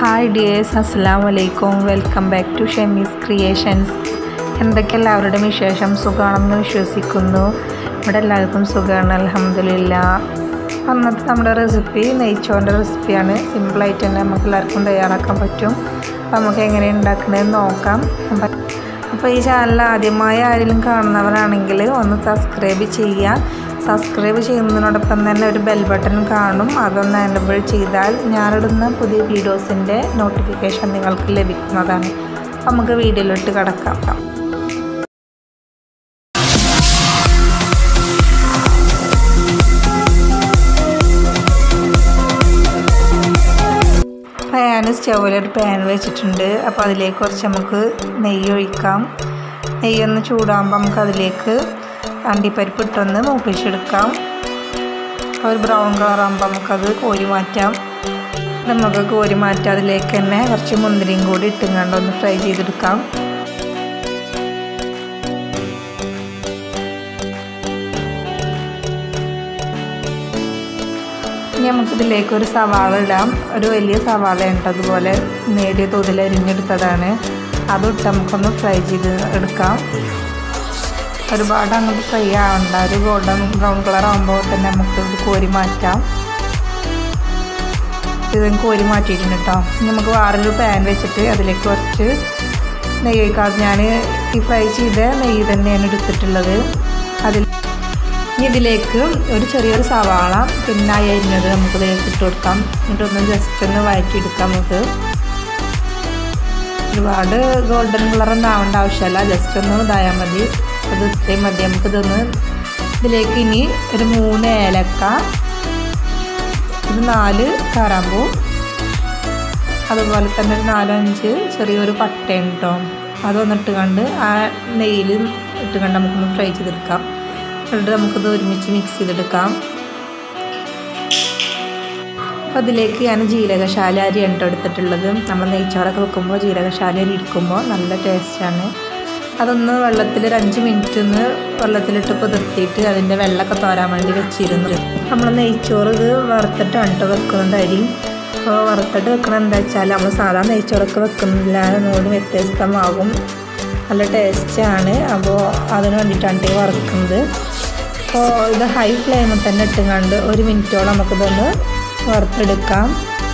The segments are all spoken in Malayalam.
ഹായ് ഡിയേഴ്സ് അസ്സാം വലൈക്കും welcome back to Shemi's creations എന്തൊക്കെ എല്ലാവരുടെയും വിശേഷം സുഖമാണെന്ന് വിശ്വസിക്കുന്നു ഇവിടെ എല്ലാവർക്കും സുഖമാണ് അലഹമില്ല അന്നത്തെ നമ്മുടെ റെസിപ്പി നെയ്ച്ചോറിൻ്റെ റെസിപ്പിയാണ് സിമ്പിളായിട്ട് തന്നെ നമുക്ക് എല്ലാവർക്കും തയ്യാറാക്കാൻ പറ്റും അപ്പോൾ നമുക്ക് എങ്ങനെ ഉണ്ടാക്കുന്നതെന്ന് നോക്കാം അപ്പം അപ്പോൾ ഈ ചാനൽ ആദ്യമായി ആരെങ്കിലും കാണുന്നവരാണെങ്കിൽ ഒന്ന് സബ്സ്ക്രൈബ് ചെയ്യുക സബ്സ്ക്രൈബ് ചെയ്യുന്നതിനോടൊപ്പം തന്നെ ഒരു ബെൽ ബട്ടൺ കാണും അതൊന്ന് എനബിൾ ചെയ്താൽ ഞാനിടുന്ന പുതിയ വീഡിയോസിൻ്റെ നോട്ടിഫിക്കേഷൻ നിങ്ങൾക്ക് ലഭിക്കുന്നതാണ് അപ്പോൾ നമുക്ക് വീഡിയോയിലോട്ട് കിടക്കാം പാൻ സ്റ്റൗവിൽ ഒരു പാൻ വെച്ചിട്ടുണ്ട് അപ്പോൾ അതിലേക്ക് കുറച്ച് നമുക്ക് നെയ്യ് ഒഴിക്കാം നെയ്യൊന്ന് ചൂടാകുമ്പോൾ നമുക്ക് അതിലേക്ക് അണ്ടിപ്പരിപ്പ് ഇട്ടൊന്ന് മൂപ്പിച്ചെടുക്കാം ഒരു ബ്രൗൺ കളറാകുമ്പോൾ നമുക്കത് കോരി മാറ്റാം നമുക്ക് കോരി മാറ്റാം അതിലേക്ക് തന്നെ കുറച്ച് മുന്തിരിയും കൂടി ഇട്ടുകൊണ്ട് ഒന്ന് ഫ്രൈ ചെയ്തെടുക്കാം ഇനി നമുക്കിതിലേക്ക് ഒരു സവാള ഇടാം ഒരു വലിയ സവാള ഉണ്ട് അതുപോലെ നേരിയ തോതിൽ അരിഞ്ഞെടുത്തതാണ് അതിട്ട് നമുക്കൊന്ന് ഫ്രൈ ചെയ്ത് എടുക്കാം ഒരുപാട് അങ്ങോട്ട് ഫ്രൈ ആവണ്ട ഒരു ഗോൾഡൻ ബ്രൗൺ കളർ ആകുമ്പോൾ തന്നെ നമുക്ക് ഇത് കോരി മാറ്റാം ഇത് കോരി മാറ്റിയിട്ടുണ്ട് കേട്ടോ നമുക്ക് വേറൊരു പാൻ വെച്ചിട്ട് അതിലേക്ക് കുറച്ച് നെയ്യ് ഒഴിക്കാം ഞാൻ ഈ ഫ്രൈ ചെയ്ത നെയ്യ് തന്നെയാണ് എടുത്തിട്ടുള്ളത് അതിൽ ഇനി ഇതിലേക്ക് ഒരു ചെറിയൊരു സവാള പിന്നെ അരിഞ്ഞത് നമുക്ക് ഇതിലേക്ക് ഇട്ട് കൊടുക്കാം എന്നിട്ടൊന്ന് ജസ്റ്റ് ഒന്ന് വഴറ്റിയെടുക്കാം നമുക്ക് ഒരുപാട് ഗോൾഡൻ കളറൊന്നും ആവേണ്ട ആവശ്യമില്ല ജസ്റ്റ് ഒന്ന് ഇതായാൽ മതി അത് ഇത്രയും മതി നമുക്കിതൊന്ന് ഇതിലേക്ക് ഇനി ഒരു മൂന്ന് ഏലക്ക ഒരു നാല് കറാമ്പൂ അതുപോലെ തന്നെ ഒരു നാലഞ്ച് ചെറിയൊരു പട്ടയും കേട്ടോ അതൊന്നിട്ട് കണ്ട് ആ നെയ്യിൽ ഇട്ട് കണ്ട് നമുക്കൊന്ന് ഫ്രൈ ചെയ്തെടുക്കാം എന്നിട്ട് നമുക്കിത് ഒരുമിച്ച് മിക്സ് ചെയ്തെടുക്കാം അപ്പോൾ അതിലേക്ക് ഞാൻ ജീരകശാല അരിയാണ് കേട്ടോ എടുത്തിട്ടുള്ളത് നമ്മൾ നെയ്ച്ചോറൊക്കെ വെക്കുമ്പോൾ ജീരകശാല അരി ഇരിക്കുമ്പോൾ നല്ല ടേസ്റ്റാണ് അതൊന്ന് വെള്ളത്തിൽ ഒരു അഞ്ച് മിനിറ്റ് ഒന്ന് വെള്ളത്തിലിട്ട് കുതിർത്തിയിട്ട് അതിൻ്റെ വെള്ളമൊക്കെ തോരാൻ വേണ്ടി വെച്ചിരുന്നു നമ്മൾ നെയ്ച്ചോറ് ഇത് വറുത്തിട്ടാണ് കേട്ടോ വെക്കുന്നത് അരി അപ്പോൾ വറുത്തിട്ട് വെക്കണം എന്താ വെച്ചാൽ നമ്മൾ സാധാരണ നെയ്ച്ചോറൊക്കെ വെക്കുന്നില്ല ഒന്നുകൂടി വ്യത്യസ്തമാകും നല്ല ടേസ്റ്റാണ് അപ്പോൾ അതിന് വേണ്ടിയിട്ടാണ് വറുക്കുന്നത് അപ്പോൾ ഇത് ഹൈ ഫ്ലെയിമിൽ തന്നെ ഇട്ടുകൊണ്ട് ഒരു മിനിറ്റോളം നമുക്കിതൊന്ന് വറുത്തെടുക്കാം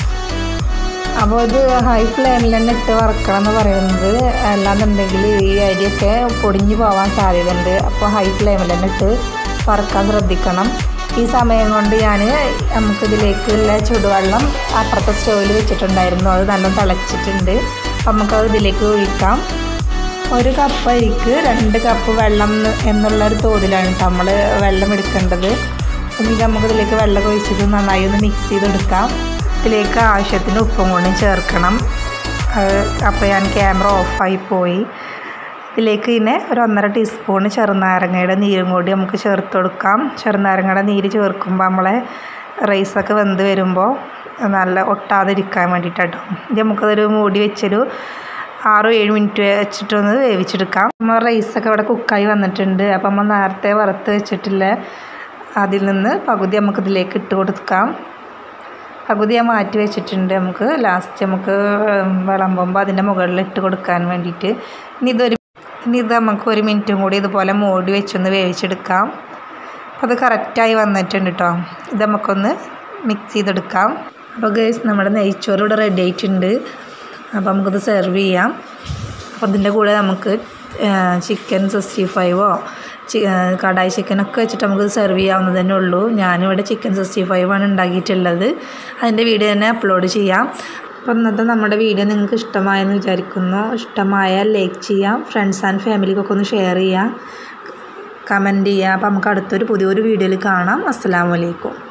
അപ്പോൾ ഇത് ഹൈ ഫ്ലെയിമിൽ തന്നെ ഇട്ട് വറക്കണം എന്ന് പറയുന്നത് അല്ലാന്നുണ്ടെങ്കിൽ ഈ അരിയൊക്കെ പൊടിഞ്ഞു പോകാൻ സാധ്യതയുണ്ട് അപ്പോൾ ഹൈ ഫ്ലെയിമിൽ തന്നെ ഇട്ട് വറക്കാൻ ശ്രദ്ധിക്കണം ഈ സമയം കൊണ്ട് ഞാൻ നമുക്കിതിലേക്കുള്ള ചുടുവെള്ളം അപ്പുറത്തെ സ്റ്റോവിൽ വെച്ചിട്ടുണ്ടായിരുന്നു അത് നല്ല തിളച്ചിട്ടുണ്ട് അപ്പോൾ നമുക്കത് ഇതിലേക്ക് ഒഴിക്കാം ഒരു കപ്പ് അരിക്ക് രണ്ട് കപ്പ് വെള്ളം എന്നുള്ളൊരു തോതിലാണ് നമ്മൾ വെള്ളം എടുക്കേണ്ടത് ഇനി നമുക്കിതിലേക്ക് വെള്ളം ഒഴിച്ചിട്ട് നന്നായി ഒന്ന് മിക്സ് ചെയ്തെടുക്കാം ഇതിലേക്ക് ആവശ്യത്തിന് ഉപ്പും കൂടി ചേർക്കണം അപ്പോൾ ഞാൻ ക്യാമറ ഓഫായി പോയി ഇതിലേക്ക് പിന്നെ ഒരു ഒന്നര ടീസ്പൂൺ ചെറുനാരങ്ങയുടെ നീരും കൂടി നമുക്ക് ചേർത്ത് കൊടുക്കാം ചെറുനാരങ്ങയുടെ നീര് ചേർക്കുമ്പോൾ നമ്മളെ റൈസൊക്കെ വെന്ത് വരുമ്പോൾ നല്ല ഒട്ടാതിരിക്കാൻ വേണ്ടിയിട്ടോ ഇത് നമുക്കതൊരു മൂടി വെച്ചൊരു ആറോ ഏഴ് മിനിറ്റ് വെച്ചിട്ടൊന്ന് വേവിച്ചെടുക്കാം നമ്മൾ റൈസൊക്കെ ഇവിടെ കുക്കായി വന്നിട്ടുണ്ട് അപ്പോൾ നമ്മൾ നേരത്തെ വറുത്ത് വെച്ചിട്ടില്ല അതിൽ നിന്ന് പകുതി നമുക്ക് ഇതിലേക്ക് ഇട്ട് കൊടുക്കാം പകുതി ഞാൻ മാറ്റി വെച്ചിട്ടുണ്ട് നമുക്ക് ലാസ്റ്റ് നമുക്ക് വിളമ്പുമ്പോൾ അതിൻ്റെ മുകളിൽ ഇട്ട് കൊടുക്കാൻ വേണ്ടിയിട്ട് ഇനി ഇതൊരു ഇനി ഇത് നമുക്ക് ഒരു മിനിറ്റും കൂടി ഇതുപോലെ മൂടി വെച്ചൊന്ന് വേവിച്ചെടുക്കാം അപ്പോൾ അത് കറക്റ്റായി വന്നിട്ടുണ്ട് കേട്ടോ ഇത് നമുക്കൊന്ന് മിക്സ് ചെയ്തെടുക്കാം അപ്പോൾ ഗേസ് നമ്മുടെ നെയ്ച്ചോറ് ഇവിടെ റെഡി ആയിട്ടുണ്ട് അപ്പോൾ നമുക്കത് സെർവ് ചെയ്യാം അപ്പോൾ അതിൻ്റെ കൂടെ നമുക്ക് ചിക്കൻ സിക്സ്റ്റി ഫൈവോ കടായി ചിക്കനൊക്കെ വെച്ചിട്ട് നമുക്ക് സെർവ് ചെയ്യാവുന്നത് തന്നെ ഉള്ളൂ ഞാനിവിടെ ചിക്കൻ സിക്സ്റ്റി ഫൈവ് ആണ് ഉണ്ടാക്കിയിട്ടുള്ളത് അതിൻ്റെ വീഡിയോ തന്നെ അപ്ലോഡ് ചെയ്യാം അപ്പോൾ ഇന്നത്തെ നമ്മുടെ വീഡിയോ നിങ്ങൾക്ക് ഇഷ്ടമായെന്ന് വിചാരിക്കുന്നു ഇഷ്ടമായാൽ ലൈക്ക് ചെയ്യാം ഫ്രണ്ട്സ് ആൻഡ് ഫാമിലിക്കൊക്കെ ഒന്ന് ഷെയർ ചെയ്യാം കമൻറ്റ് ചെയ്യുക അപ്പോൾ നമുക്ക് അടുത്തൊരു പുതിയൊരു വീഡിയോയിൽ കാണാം അസ്സാം വലൈക്കും